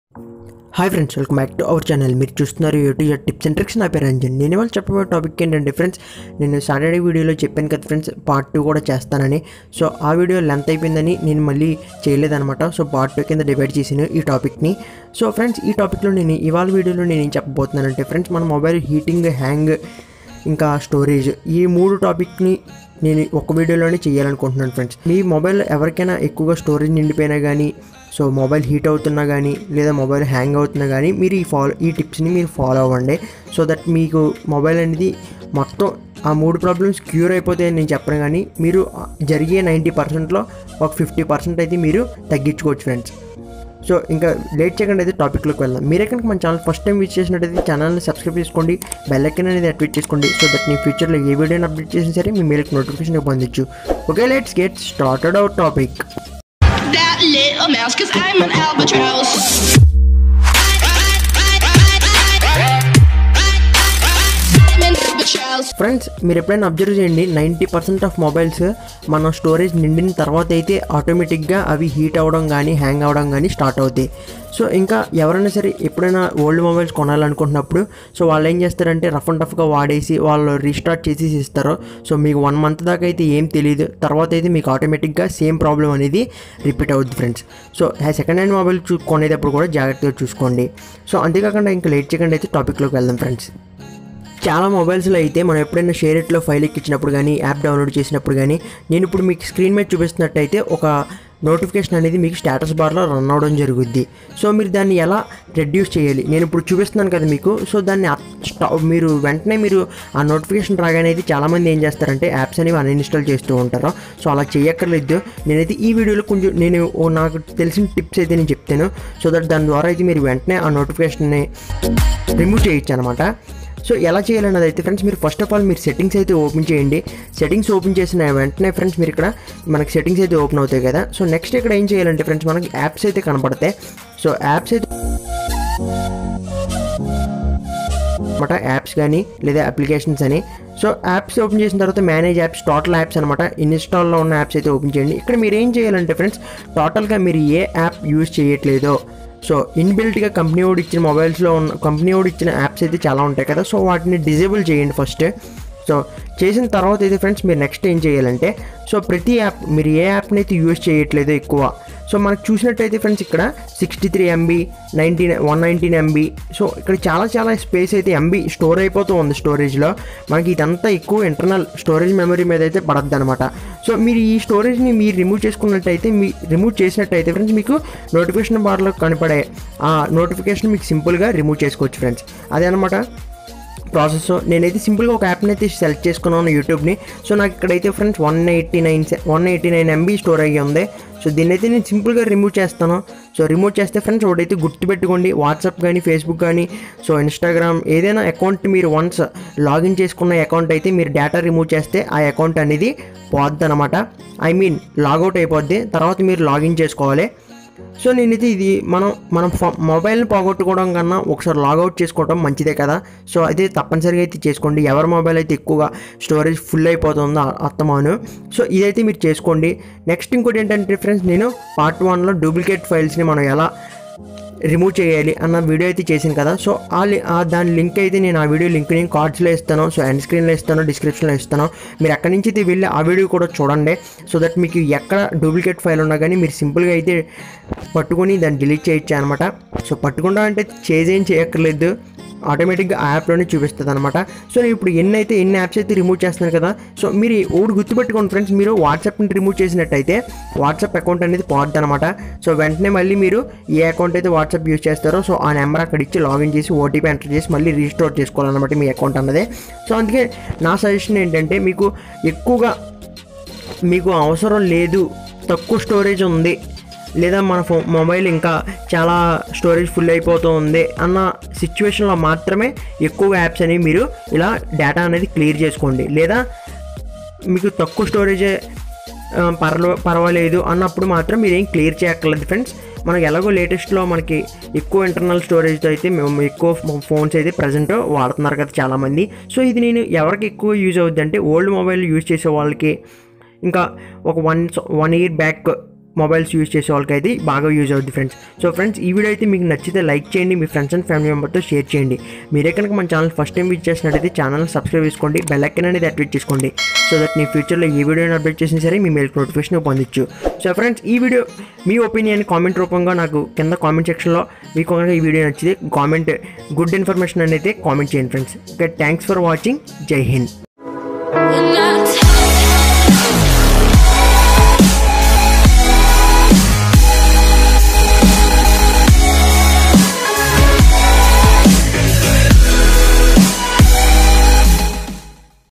Hi friends welcome back to our channel మీరు చూస్తున్నారు YouTube tips and tricks నా పేరు రంజన్ నేను ఇవాళ చెప్పబోయే టాపిక్ ఏంటంటే ఫ్రెండ్స్ నేను సాటర్డే వీడియోలో చెప్పాను కదా ఫ్రెండ్స్ పార్ట్ టూ కూడా చేస్తానని సో ఆ వీడియో లెంత్ అయిపోయిందని నేను మళ్ళీ చేయలేదన్నమాట సో పార్ట్ టూ కింద డివైడ్ చేసాను ఈ టాపిక్ని సో ఫ్రెండ్స్ ఈ టాపిక్లో నేను ఇవాళ వీడియోలో నేను ఏం చెప్పబోతున్నానంటే ఫ్రెండ్స్ మన మొబైల్ హీటింగ్ హ్యాంగ్ ఇంకా స్టోరేజ్ ఈ మూడు టాపిక్ని నేను ఒక వీడియోలోనే చేయాలనుకుంటున్నాను ఫ్రెండ్స్ మీ మొబైల్ ఎవరికైనా ఎక్కువగా స్టోరేజ్ నిండిపోయినా కానీ సో మొబైల్ హీట్ అవుతున్నా కానీ లేదా మొబైల్ హ్యాంగ్ అవుతున్నా కానీ మీరు ఈ ఫాలో ఈ టిప్స్ని మీరు ఫాలో అవ్వండి సో దట్ మీకు మొబైల్ అనేది మొత్తం ఆ మూడు ప్రాబ్లమ్స్ క్యూర్ అయిపోతాయని నేను చెప్పను కానీ మీరు జరిగే నైంటీ పర్సెంట్లో ఒక ఫిఫ్టీ పర్సెంట్ అయితే మీరు తగ్గించుకోవచ్చు ఫ్రెండ్స్ సో ఇంకా లేట్ చేయకుండా అయితే టాపిక్లోకి వెళ్దాం మీరే కనుక మన ఛానల్ ఫస్ట్ టైం విజిట్ చేసినట్టయితే ఛానల్ని సబ్స్క్రైబ్ చేసుకోండి బెల్ ఐకన్ అనేది యాక్టివేట్ చేసుకోండి సో దట్ మీ ఫ్యూచర్లో ఏ వీడియోని అప్డేట్ చేసినా సరే మీ మెయిల్కి నోటిఫికేషన్ పొందొచ్చు okay let's get started out topic that little mouse, cause I'm an albatross. I'm an albatross. Friends మీరు ఎప్పుడైనా అబ్జర్వ్ చేయండి నైంటీ పర్సెంట్ ఆఫ్ మొబైల్స్ మన స్టోరేజ్ నిండిన తర్వాత అయితే ఆటోమేటిక్గా అవి హీట్ అవ్వడం కానీ హ్యాంగ్ అవ్వడం కానీ స్టార్ట్ అవుతాయి సో ఇంకా ఎవరైనా సరే ఎప్పుడైనా ఓల్డ్ మొబైల్స్ కొనాలనుకుంటున్నప్పుడు సో వాళ్ళు ఏం చేస్తారంటే రఫ్ అండ్ టఫ్గా వాడేసి వాళ్ళు రీస్టార్ట్ చేసి ఇస్తారు సో మీకు వన్ మంత్ దాకా అయితే ఏం తెలియదు తర్వాత అయితే మీకు ఆటోమేటిక్గా సేమ్ ప్రాబ్లం అనేది రిపీట్ అవుద్ది friends so second hand mobile చూ కొనేటప్పుడు కూడా జాగ్రత్తగా చూసుకోండి సో అంతేకాకుండా ఇంకా లేట్ చేయకుండా అయితే టాపిక్లోకి వెళ్దాం ఫ్రెండ్స్ చాలా మొబైల్స్లో అయితే మనం ఎప్పుడైనా షేర్ ఇట్లో ఫైల్ ఎక్కించినప్పుడు కానీ యాప్ డౌన్లోడ్ చేసినప్పుడు కానీ నేను ఇప్పుడు మీకు స్క్రీన్ మీద చూపిస్తున్నట్టయితే ఒక నోటిఫికేషన్ అనేది మీకు స్టేటస్ బార్లో రన్ అవ్వడం జరుగుద్ది సో మీరు దాన్ని ఎలా రెడ్యూస్ చేయాలి నేను ఇప్పుడు చూపిస్తున్నాను కదా మీకు సో దాన్ని అప్- స్టా- మీరు వెంటనే మీరు ఆ నోటిఫికేషన్ రాగానే అయితే చాలామంది ఏం చేస్తారంటే యాప్స్ అనేవి అన్ఇన్స్టాల్ చేస్తూ ఉంటారు సో అలా చేయక్కర్లేదు నేనైతే ఈ వీడియోలో కొంచెం నేను ఓ నాకు తెలిసిన టిప్స్ అయితే నేను చెప్తాను సో దట్ దాని ద్వారా అయితే మీరు వెంటనే ఆ నోటిఫికేషన్ని రిమూవ్ చేయొచ్చు అనమాట సో ఎలా చేయాలన్నది అయితే ఫ్రెండ్స్ మీరు ఫస్ట్ ఆఫ్ ఆల్ మీరు సెట్టింగ్స్ అయితే ఓపెన్ చేయండి సెట్టింగ్స్ ఓపెన్ చేసిన వెంటనే ఫ్రెండ్స్ మీరు ఇక్కడ మనకి సెట్టింగ్స్ అయితే ఓపెన్ అవుతాయి కదా సో నెక్స్ట్ ఇక్కడ ఏం చేయాలంటే ఫ్రెండ్స్ మనకి యాప్స్ అయితే కనపడతాయి సో యాప్స్ అయితే అనమాట యాప్స్ కానీ లేదా అప్లికేషన్స్ అని సో యాప్స్ ఓపెన్ చేసిన తర్వాత మేనేజ్ యాప్స్ టోటల్ యాప్స్ అనమాట ఇన్స్టాల్లో ఉన్న యాప్స్ అయితే ఓపెన్ చేయండి ఇక్కడ మీరు ఏం చేయాలంటే ఫ్రెండ్స్ టోటల్గా మీరు ఏ యాప్ యూజ్ చేయట్లేదో సో ఇన్బిల్ట్గా కంపెనీ వాడు ఇచ్చిన మొబైల్స్లో ఉన్న కంపెనీ వాడు ఇచ్చిన యాప్స్ అయితే చాలా ఉంటాయి కదా సో వాటిని డిజేబుల్ చేయండి ఫస్ట్ సో చేసిన తర్వాత అయితే ఫ్రెండ్స్ మీరు నెక్స్ట్ ఏం చేయాలంటే సో ప్రతి యాప్ మీరు ఏ యాప్ని అయితే యూజ్ చేయట్లేదో ఎక్కువ సో మనకు చూసినట్టయితే ఫ్రెండ్స్ ఇక్కడ sixty three MB nineteen one nineteen MB so ఇక్కడ చాలా చాలా స్పేస్ అయితే ఎంబీ స్టోర్ అయిపోతూ ఉంది స్టోరేజ్లో మనకి ఇదంతా ఎక్కువ ఇంటర్నల్ స్టోరేజ్ మెమరీ మీద అయితే పడద్దు అనమాట సో మీరు ఈ స్టోరేజ్ని మీరు రిమూవ్ చేసుకున్నట్టయితే మీ రిమూవ్ చేసినట్టయితే ఫ్రెండ్స్ మీకు నోటిఫికేషన్ బార్లో కనపడే ఆ నోటిఫికేషన్ మీకు సింపుల్గా రిమూవ్ చేసుకోవచ్చు ఫ్రెండ్స్ అదే అనమాట ప్రాసెస్ నేనైతే సింపుల్గా ఒక యాప్ని అయితే సెలెక్ట్ చేసుకున్నాను యూట్యూబ్ని సో నాకు ఇక్కడైతే friends one eighty nine one eighty nine MB store అయ్యి ఉంది సో దీన్ని అయితే నేను సింపుల్గా రిమూవ్ చేస్తాను సో రిమూవ్ చేస్తే ఫ్రెండ్స్ ఒకటైతే గుర్తుపెట్టుకోండి వాట్సాప్ కానీ ఫేస్బుక్ కానీ సో ఇన్స్టాగ్రామ్ ఏదైనా అకౌంట్ మీరు వన్స్ లాగిన్ చేసుకున్న అకౌంట్ అయితే మీరు డేటా రిమూవ్ చేస్తే ఆ అకౌంట్ అనేది పోద్ది అనమాట ఐ మీన్ లాగౌట్ అయిపోద్ది తర్వాత మీరు లాగిన్ చేసుకోవాలి సో నేనైతే ఇది మనం మనం ఫ- మొబైల్ని పోగొట్టుకోవడం కన్నా ఒకసారి లాగౌట్ చేసుకోవడం మంచిదే కదా సో అయితే తప్పనిసరిగా అయితే చేసుకోండి ఎవరి మొబైల్ అయితే ఎక్కువగా స్టోరేజ్ ఫుల్ అయిపోతుందో అ- అర్థమాను సో ఇదైతే మీరు చేసుకోండి నెక్స్ట్ ఇంకోటి ఏంటంటే ఫ్రెండ్స్ నేను పార్ట్ వన్లో డూప్లికేట్ ఫైల్స్ని మనం ఎలా రిమూవ్ చేయాలి అన్న వీడియో అయితే చేశాను కదా సో ఆ లి- ఆ దాని లింక్ అయితే నేను ఆ వీడియో లింక్ నేను కార్డ్స్లో ఇస్తాను సో ఎండ్ స్క్రీన్లో ఇస్తాను డిస్క్రిప్షన్లో ఇస్తాను మీరు అక్కడి నుంచి అయితే వెళ్ళి ఆ వీడియో కూడా చూడండి సో దట్ మీకు ఎక్కడ డూప్లికేట్ ఫైల్ ఉన్నా కానీ మీరు సింపుల్గా అయితే పట్టుకొని దాన్ని డిలీట్ చేయొచ్చు అనమాట సో పట్టుకుండా అంటే చేసేం చేయక్కర్లేదు ఆటోమేటిక్గా ఆ యాప్లోనే చూపిస్తుంది అనమాట సో నేను ఇప్పుడు ఎన్ని అయితే ఎన్ని యాప్స్ అయితే రిమూవ్ చేస్తున్నాను కదా సో మీరు ఒకటి గుర్తుపెట్టుకోండి ఫ్రెండ్స్ మీరు వాట్సాప్ని రిమూవ్ చేసినట్టయితే వాట్సాప్ అకౌంట్ అనేది పోద్ది అనమాట సో వెంటనే మళ్ళీ మీరు ఏ అకౌంట్ అయితే వాట్సాప్ యూజ్ చేస్తారో సో ఆ నెంబర్ అక్కడ ఇచ్చి లాగిన్ చేసి ఓటీపీ ఎంటర్ చేసి మళ్ళీ రీస్టోర్ చేసుకోవాలన్నమాట మీ అకౌంట్ అన్నదే సో అందుకే నా సజెషన్ ఏంటంటే మీకు ఎక్కువగా మీకు అవసరం లేదు తక్కువ స్టోరేజ్ ఉంది లేదా మన ఫో మొబైల్ ఇంకా చాలా స్టోరేజ్ ఫుల్ అయిపోతూ ఉంది అన్న సిచ్యువేషన్లో మాత్రమే ఎక్కువ యాప్స్ అనేవి మీరు ఇలా డేటా అనేది క్లియర్ చేసుకోండి లేదా మీకు తక్కువ స్టోరేజే ఆ, పర్వ పర్వాలేదు అన్నప్పుడు మాత్రం మీరు ఏం క్లియర్ చేయక్కర్లేదు ఫ్రెండ్స్ మనకి ఎలాగో లేటెస్ట్లో మనకి ఎక్కువ ఇంటర్నల్ స్టోరేజ్తో అయితే మేము ఎక్కువ ఫోన్స్ అయితే ప్రజెంట్ వాడుతున్నారు కదా చాలామంది సో ఇది నేను ఎవరికి ఎక్కువ యూజ్ అవుద్ది అంటే ఓల్డ్ మొబైల్ యూజ్ చేసే వాళ్ళకి ఇంకా ఒక one one year back mobiles use చేసే వాళ్ళకి అయితే బాగా యూజ్ అవుద్ది ఫ్రెండ్స్ సో ఫ్రెండ్స్ ఈ వీడియో అయితే మీకు నచ్చితే లైక్ చేయండి మీ ఫ్రెండ్స్ అండ్ ఫ్యామిలీ మెంబర్తో షేర్ చేయండి మీరే కనుక మన ఛానల్ ఫస్ట్ టైం విజిట్ చేసినట్టయితే ఛానల్ సబ్స్క్రైబ్ చేసుకోండి బెల్ ఐకన్ అనేది యాక్టివేట్ చేసుకోండి సో దట్ మీ ఫ్యూచర్లో ఏ వీడియోని అప్డేట్ చేసినా సరే మీ మెయిల్ నోటిఫికేషన్ పొందొచ్చు సో ఫ్రెండ్స్ ఈ వీడియో మీ ఒపీనియన్ కామెంట్ రూపంగా నాకు కింద కామెంట్ సెక్షన్లో మీకు కనుక ఈ వీడియో నచ్చితే కామెంట్ గుడ్ ఇన్ఫర్మేషన్ అనేది కామెంట్ చేయండి friends okay thanks for watching జై హింద్